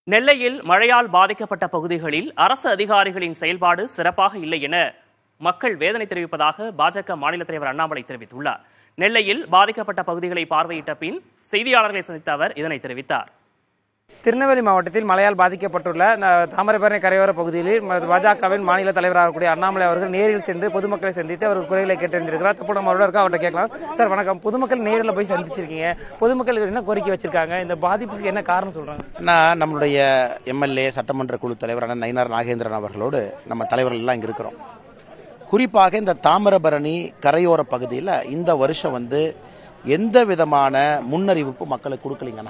நெல்லையில் மழையால் பாதிக்கப்பட்ட பகுதிகளில் அரசு அதிகாரிகளின் செயல்பாடு சிறப்பாக இல்லை என மக்கள் வேதனை தெரிவிப்பதாக பாஜக மாநில தலைவர் அண்ணாமலை தெரிவித்துள்ளார் நெல்லையில் பாதிக்கப்பட்ட பகுதிகளை பார்வையிட்ட பின் செய்தியாளர்களை சந்தித்த அவர் இதனை தெரிவித்தார் திருநெல்வேலி மாவட்டத்தில் மழையால் பாதிக்கப்பட்டுள்ள இந்த தாமிரபரணி கரையோர பகுதியில் ம- பாஜகவின் மாநில தலைவராக இருக்கக்கூடிய அண்ணாமலை அவர்கள் நேரில் சென்று பொதுமக்களை சந்தித்து அவர் குறைகளை கேட்டறிந்திருக்கிறார் தப்பு நம்ம அவரோட இருக்கா அவர்கிட்ட கேட்கலாம் சார் வணக்கம் பொதுமக்கள் நேரில் போய் சந்திச்சிருக்கீங்க பொதுமக்கள் என்ன கோரிக்கை வச்சிருக்காங்க இந்த பாதிப்புக்கு என்ன காரணம் சொல்றாங்க நான் நம்மளுடைய எம்எல்ஏ சட்டமன்ற குழு தலைவரான நயினார் நாகேந்திரன் அவர்களோடு நம்ம தலைவர்கள் எல்லாம் இங்கே இருக்கிறோம் குறிப்பாக இந்த தாமிரபரணி கரையோர பகுதியில் இந்த வருஷம் வந்து எந்த விதமான முன்னறிவிப்பு மக்களுக்கு கொடுக்கலீங்கண்ணா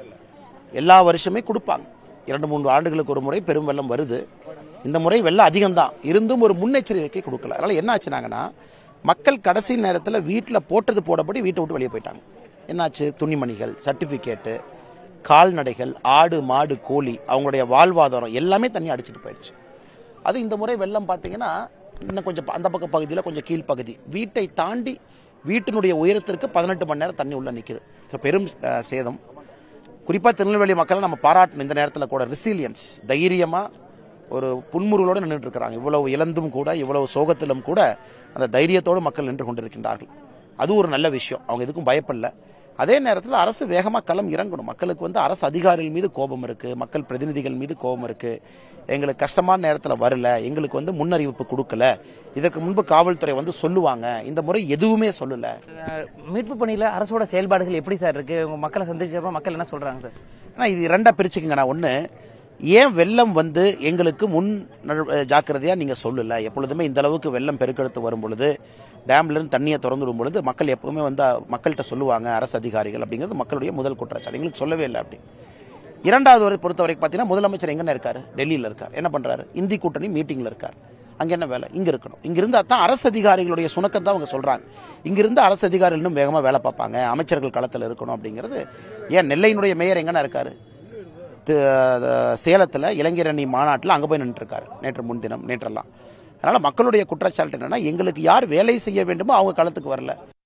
எல்லா வருஷமே கொடுப்பாங்க இரண்டு மூன்று ஆண்டுகளுக்கு ஒரு முறை பெரும் வெள்ளம் வருது இந்த முறை வெள்ளம் அதிகம்தான் இருந்தும் ஒரு முன்னெச்சரிக்கை கொடுக்கல அதனால என்ன ஆச்சுனாங்கன்னா மக்கள் கடைசி நேரத்தில் வீட்டில் போட்டது போடப்படி வீட்டை விட்டு வெளியே போயிட்டாங்க என்னாச்சு துணிமணிகள் சர்டிஃபிகேட்டு கால்நடைகள் ஆடு மாடு கோழி அவங்களுடைய வாழ்வாதாரம் எல்லாமே தண்ணி அடிச்சிட்டு போயிடுச்சு அது இந்த முறை வெள்ளம் பார்த்தீங்கன்னா இன்னும் கொஞ்சம் ப- அந்த பக்க பகுதியில் கொஞ்சம் கீழ்ப்பகுதி வீட்டை தாண்டி வீட்டினுடைய உயரத்திற்கு பதினெட்டு மணி நேரம் தண்ணி உள்ள நிற்குது ஸோ பெரும் அஹ், சேதம் குறிப்பாக திருநெல்வேலி மக்களை நம்ம பாராட்டணும் இந்த நேரத்தில் கூட ரெசிலியன்ஸ் தைரியமாக ஒரு புன்முறுவலோடு நின்றுட்டு இருக்கிறாங்க இவ்வளவு இழந்தும் கூட இவ்வளவு சோகத்திலும் கூட அந்த தைரியத்தோடு மக்கள் நின்று கொண்டிருக்கின்றார்கள் அது ஒரு நல்ல விஷயம் அவங்க எதுக்கும் பயப்படல அதே நேரத்தில் அரசு வேகமாக களம் இறங்கணும் மக்களுக்கு வந்து அரசு அதிகாரிகள் மீது கோபம் இருக்கு மக்கள் பிரதிநிதிகள் மீது கோபம் இருக்கு எங்களுக்கு கஷ்டமான நேரத்தில் வரல எங்களுக்கு வந்து முன்னறிவிப்பு கொடுக்கல இதற்கு முன்பு காவல்துறை வந்து சொல்லுவாங்க இந்த முறை எதுவுமே சொல்லல அஹ், மீட்பு பணியில அரசோட செயல்பாடுகள் எப்படி சார் இருக்கு உங்க மக்களை சந்திச்சப்ப மக்கள் என்ன சொல்றாங்க சார் ஆனால் இது ரெண்டா பிரிச்சுக்கங்கண்ணா ஒன்று ஏன் வெள்ளம் வந்து எங்களுக்கு முன் நழு- ஜாக்கிரதையா நீங்க சொல்லல எப்பொழுதுமே இந்த அளவுக்கு வெள்ளம் பெருக்கெடுத்து வரும் பொழுது டேம்ல இருந்து தண்ணியை திறந்து விடும் பொழுது மக்கள் எப்பவுமே வந்து மக்கள்கிட்ட சொல்லுவாங்க அரசு அதிகாரிகள் அப்படிங்கிறது மக்களுடைய முதல் குற்றச்சாட்டு எங்களுக்கு சொல்லவே இல்லை அப்படி இரண்டாவது வரை பொறுத்த வரைக்கும் பார்த்தீங்கன்னா முதலமைச்சர் எங்கன்னு இருக்காரு டெல்லியில் இருக்கார் என்ன பண்றாரு இந்தி கூட்டணி மீட்டிங்ல இருக்கார் அங்க என்ன வேலை இங்க இருக்கணும் இங்க இருந்தா தான் அரசு அதிகாரிகளுடைய சுணக்கம் தான் அவங்க சொல்றாங்க இங்க இருந்து அரசு அதிகாரிகள் இன்னும் வேகமா வேலை பார்ப்பாங்க அமைச்சர்கள் களத்தில் இருக்கணும் அப்படிங்கிறது ஏன் நெல்லையினுடைய மேயர் எங்கன இருக்காரு தி- சேலத்தில் இளைஞரணி மாநாட்டில் அங்கே போய் நின்றுருக்காரு நேற்று முன்தினம் நேற்றெல்லாம் அதனால் மக்களுடைய குற்றச்சாட்டு என்னன்னா எங்களுக்கு யார் வேலை செய்ய வேண்டுமோ அவங்க களத்துக்கு வரல